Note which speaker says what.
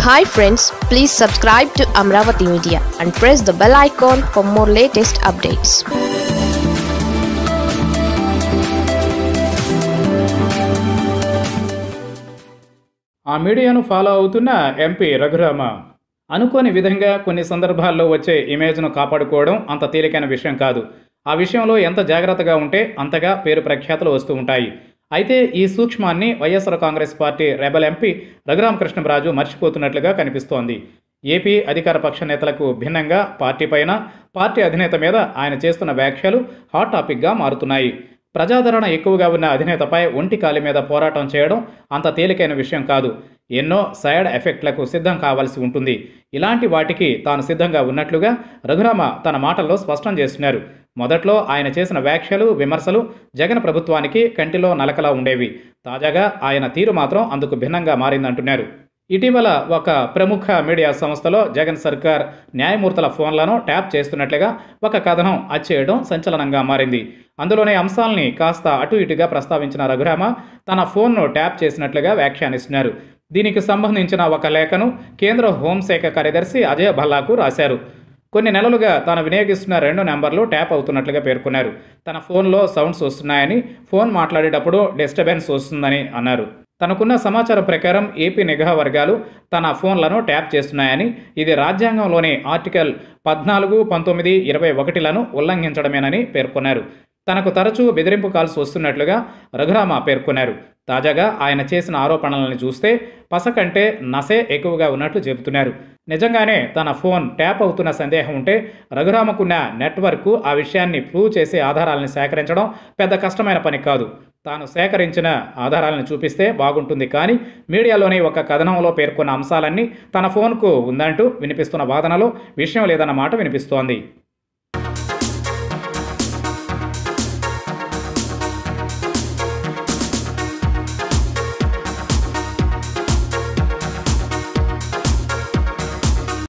Speaker 1: hi friends please subscribe to Amaravati media and press the bell icon for more latest updates
Speaker 2: ఆ మీడియాను follow అవుతున్న MP Raghurama అనుకోని విధంగా కొన్ని సందర్భాల్లో వచ్చే ఇమేజ్ను కాపాడుకోవడం అంత తేలికైన విషయం కాదు ఆ విషయంలో ఎంత జాగ్రత్తగా ఉంటే అంతగా పేరు ప్రఖ్యాతులు వస్తూ ఉంటాయి అయితే ఈ సూక్ష్మాన్ని YSR Congress party rebel MP Raghuramakrishnaraju మర్చిపోతున్నట్లుగా కనిపిస్తోంది ఏపీ అధికార పక్ష నేతలకు భిన్నంగా పార్టీ పైన పార్టీ అధినేత మీద ఆయన చేస్తున్న వ్యాఖ్యలు హాట్ టాపిక్గా మారుతున్నాయి ప్రజాదరణ ఎక్కువగా ఉన్న అధినేతపై ఒంటి కాలి మీద పోరాటం చేయడం అంత తేలికైన విషయం కాదు ఎన్నో సైడ్ ఎఫెక్ట్లకు సిద్ధం కావాల్సి ఉంటుంది ఇలాంటి వాటికి తాను సిద్ధంగా ఉన్నట్లుగా రఘురామ తన మాటల్లో స్పష్టం చేస్తున్నారు మొదట్లో ఆయన చేసిన వ్యాఖ్యలు విమర్శలు జగన్ ప్రభుత్వానికి కంటిలో నలకలా ఉండేవి తాజాగా ఆయన తీరు మాత్రం అందుకు భిన్నంగా మారిందంటున్నారు ఇటీవల ఒక ప్రముఖ మీడియా సంస్థలో జగన్ సర్కార్ న్యాయమూర్తుల ఫోన్లను ట్యాప్ చేస్తున్నట్లుగా ఒక కథనం అచ్చేయడం సంచలనంగా మారింది అందులోని అంశాలని కాస్త అటు ఇటుగా ప్రస్తావించిన రఘురామ తన ఫోన్ను ట్యాప్ చేసినట్లుగా వ్యాఖ్యానిస్తున్నారు దీనికి సంబంధించిన ఒక లేఖను కేంద్ర హోంశాఖ కార్యదర్శి అజయ్ భల్లాకు రాశారు కొన్ని నెలలుగా తాను వినియోగిస్తున్న రెండు నెంబర్లు ట్యాప్ అవుతున్నట్లుగా పేర్కొన్నారు తన ఫోన్లో సౌండ్స్ వస్తున్నాయని ఫోన్ మాట్లాడేటప్పుడు డిస్టర్బెన్స్ వస్తుందని అన్నారు తనకున్న సమాచారం ప్రకారం ఏపీ నిఘా వర్గాలు తన ఫోన్లను ట్యాప్ చేస్తున్నాయని ఇది రాజ్యాంగంలోని ఆర్టికల్ పద్నాలుగు పంతొమ్మిది ఇరవై ఒకటిలను ఉల్లంఘించడమేనని పేర్కొన్నారు తనకు తరచూ బెదిరింపు కాల్స్ వస్తున్నట్లుగా రఘురామ పేర్కొన్నారు తాజాగా ఆయన చేసిన ఆరోపణలను చూస్తే పస కంటే నసే ఎక్కువగా ఉన్నట్లు చెబుతున్నారు నిజంగానే తన ఫోన్ ట్యాప్ అవుతున్న సందేహం ఉంటే రఘురామకున్న నెట్వర్క్ ఆ విషయాన్ని ప్రూవ్ చేసే ఆధారాలను సేకరించడం పెద్ద కష్టమైన పని కాదు తాను సేకరించిన ఆధారాలను చూపిస్తే బాగుంటుంది కానీ మీడియాలోని ఒక కథనంలో పేర్కొన్న అంశాలన్నీ తన ఫోన్కు ఉందంటూ వినిపిస్తున్న వాదనలో విషయం లేదన్న మాట వినిపిస్తోంది